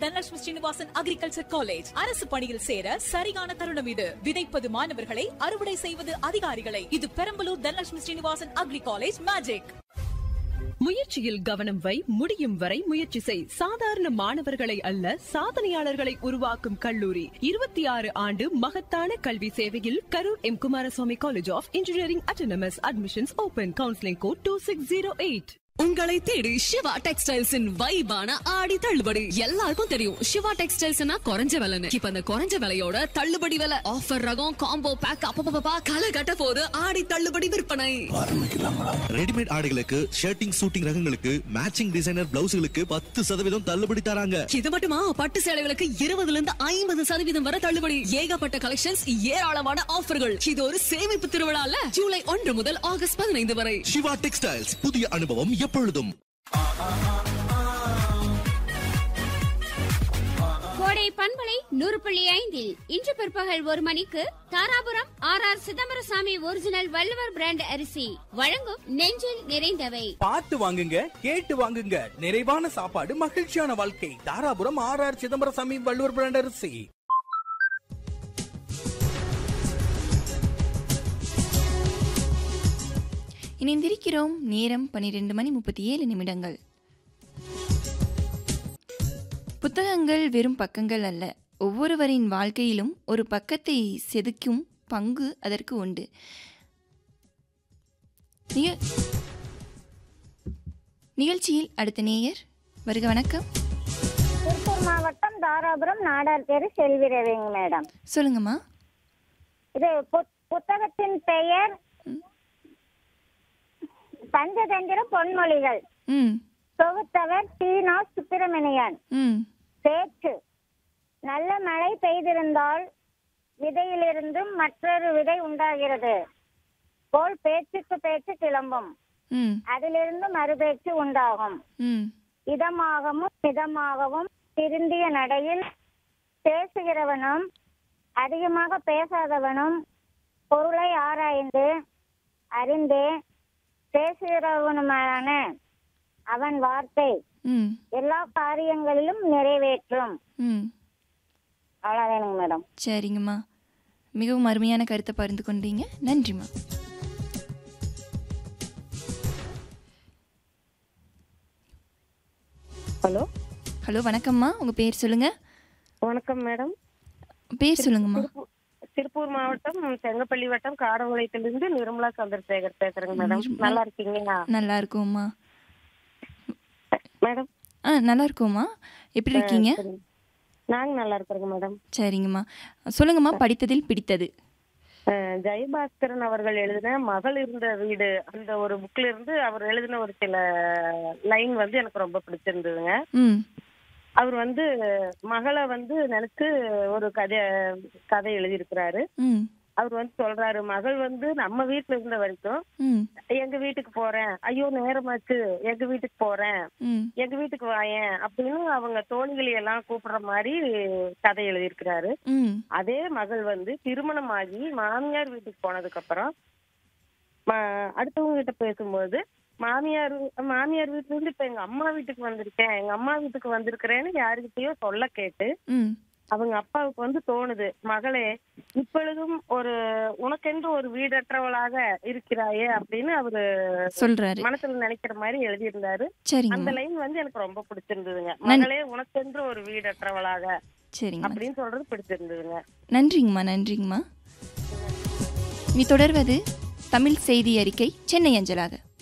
Dhanalakshmi Srinivasan agriculture college அரசு பணியில் சேர சரியான தருணம் இது விதைப்பது மாணவர்களை அறுவடை செய்வது அதிகாரிகளை இது Perambalur Dhanalakshmi Srinivasan agri college magic முயற்சியில் கவனம் வை முடியும் வரை முயற்சி செய் சாதாரண மாணவர்களை அல்ல சாதனையாளர்களை உருவாக்கும் கல்லூரி இருபத்தி ஆறு ஆண்டு மகத்தான கல்வி சேவையில் Karur M Kumaraswamy college of engineering autonomous admissions open counselling code two six zero eight உங்களை தேடி சிவா டெக்ஸ்டைல்ஸின் வைபான ஆடி தள்ளுபடி எல்லாருக்கும் தெரியும் சிவா டெக்ஸ்டைல்ஸ்னா குறைஞ்ச விலைன்னு இப்ப அந்த குறைஞ்ச விலையோட தள்ளுபடி விலை ஆஃபர் ரகம் காம்போ பேக் அப்பப்பா களை கட்ட போது ஆடி தள்ளுபடி விற்பனை ரெடிமேட் ஆடைகளுக்கு ஷர்ட்டிங் சூட்டிங் ரகங்களுக்கு மேட்சிங் டிசைனர் பிளவுஸ்களுக்கு பத்து சதவீதம் தள்ளுபடி தராங்க இது மட்டுமா பட்டு சேலைகளுக்கு இருபதுல இருந்து ஐம்பது சதவீதம் வரை தள்ளுபடி ஏகப்பட்ட கலெக்ஷன்ஸ் ஏராளமான ஆஃபர்கள் இது ஒரு சேமிப்பு திருவிழால ஜூலை ஒன்று முதல் ஆகஸ்ட் பதினைந்து வரை சிவா டெக்ஸ்டைல்ஸ் புதிய அனுபவம் எப்பொழுதும் கோடை பண்பலை நூறு புள்ளி ஐந்தில் இன்று பிற்பகல் ஒரு மணிக்கு Dharapuram R R Chidambarasamy original Valluvar brand அரிசி வழங்கும் நெஞ்சில் நிறைந்தவை பார்த்து வாங்குங்க கேட்டு வாங்குங்க நிறைவான சாப்பாடு மகிழ்ச்சியான வாழ்க்கை Dharapuram R R Chidambarasamy Valluvar brand அரிசி இணைந்திருக்கிறோம் நேரம் பன்னிரெண்டு மணி முப்பத்தி ஏழு நிமிடங்கள் புத்தகங்கள் வெறும் பக்கங்கள் அல்ல ஒவ்வொருவரின் வாழ்க்கையிலும் ஒரு பக்கத்தை செதுக்கும் பங்கு அதற்கு உண்டு நிக- நிகழ்ச்சியில் அடுத்த நேயர் வருக வணக்கம் திருப்பூர் மாவட்டம் தாராபுரம் நாடார் தெரு செல்வி ரவிங்க மேடம் சொல்லுங்கம்மா இது புத்- புத்தகத்தின் பெயர் பஞ்சதந்திர பொன்மொழிகள் ம் தொகுத்தவர் தீனா சுப்பிரமணியன் ம் பேச்சு நல்ல மழை பெய்திருந்தால் விதையிலிருந்தும் மற்றொரு விதை உண்டாகிறது போல் பேச்சுக்கு பேச்சு கிளம்பும் ம் அதிலிருந்து மறுபேச்சு உண்டாகும் ம் இதமாகவும் மிதமாகவும் திருந்திய நடையில் பேசுகிறவனும் அதிகமாக பேசாதவனும் பொருளை ஆராய்ந்து அறிந்து பேசுகிறவனுமான அவன் வார்த்தை ம் எல்லா காரியங்களிலும் நிறைவேற்றும் ம் அவ்வளோதானுங்க மேடம் சரிங்கம்மா மிகவும் அருமையான கருத்தை பகிர்ந்து கொண்டீங்க நன்றிம்மா ஹலோ ஹலோ வணக்கம்மா உங்கள் பேர் சொல்லுங்கள் வணக்கம் மேடம் பேர் சொல்லுங்கம்மா திருப்பூர் திருப்பூர் மாவட்டம் செங்கப்பள்ளி வட்டம் காடங்குளத்திலிருந்து நிர்மலா சந்திரசேகர் பேசுறேங்க மேடம் நிர்மலா. நல்லா இருக்கீங்களா நல்லா இருக்கோம்மா மேடம் ஆ நல்லா இருக்கோம்மா எப்படி இருக்கீங்க சரி. நாங்க நல்லா இருக்கிறோங்க மேடம் சரிங்கம்மா சொல்லுங்கம்மா படித்ததில் பிடித்தது அஹ், ஜெயபாஸ்கரன் அவர்கள் எழுதின மகள் இருந்த வீடு அந்த ஒரு புக்ல இருந்து அவர் எழுதின ஒரு சில லைன் வந்து எனக்கு ரொம்ப பிடிச்சிருந்ததுங்க ம் அவர் வந்து மகளை வந்து நினைச்சு ஒரு கதை கதை எழுதியிருக்கிறாரு ம் அவர் வந்து சொல்றாரு மகள் வந்து நம்ம வீட்டுல இருந்த வரைக்கும் ம் எங்க வீட்டுக்கு போறேன் ஐயோ நேரமாச்சு எங்க வீட்டுக்கு போறேன் ம் எங்க வீட்டுக்கு வாயேன் அப்படின்னு அவங்க தோழிகளை எல்லாம் கூப்பிடுற மாதிரி கதை எழுதியிருக்கிறாரு ம் அதே மகள் வந்து திருமணமாகி மாமியார் வீட்டுக்கு போனதுக்கு அப்புறம் ம- அடுத்தவங்க கிட்ட பேசும்போது மாமியார் மாமியார் வீட்டுல இருந்து இப்ப எங்க அம்மா வீட்டுக்கு வந்திருக்கேன் எங்க அம்மா வீட்டுக்கு வந்திருக்கிறேன்னு யாருக்கிட்டயோ சொல்ல கேட்டு ம் அவங்க அப்பாவுக்கு வந்து தோணுது மகளே இப்பொழுதும் ஒரு உனக்கென்று ஒரு வீடற்றவளாக இருக்கிறாயே அப்படின்னு அவரு சொல்றாரு மனசுல நினைக்கிற மாதிரி எழுதியிருந்தாரு அந்த சரிங்கம்மா லைன் வந்து எனக்கு ரொம்ப பிடிச்சிருந்ததுங்க நன்- மகளே உனக்கென்று ஒரு வீடற்றவளாக சரிங்கம்மா அப்படின்னு சொல்றது பிடிச்சிருந்ததுங்க நன்றிங்கம்மா நன்றிங்கம்மா இனி தொடர்வது தமிழ் செய்தி அறிக்கை சென்னை அஞ்சலாக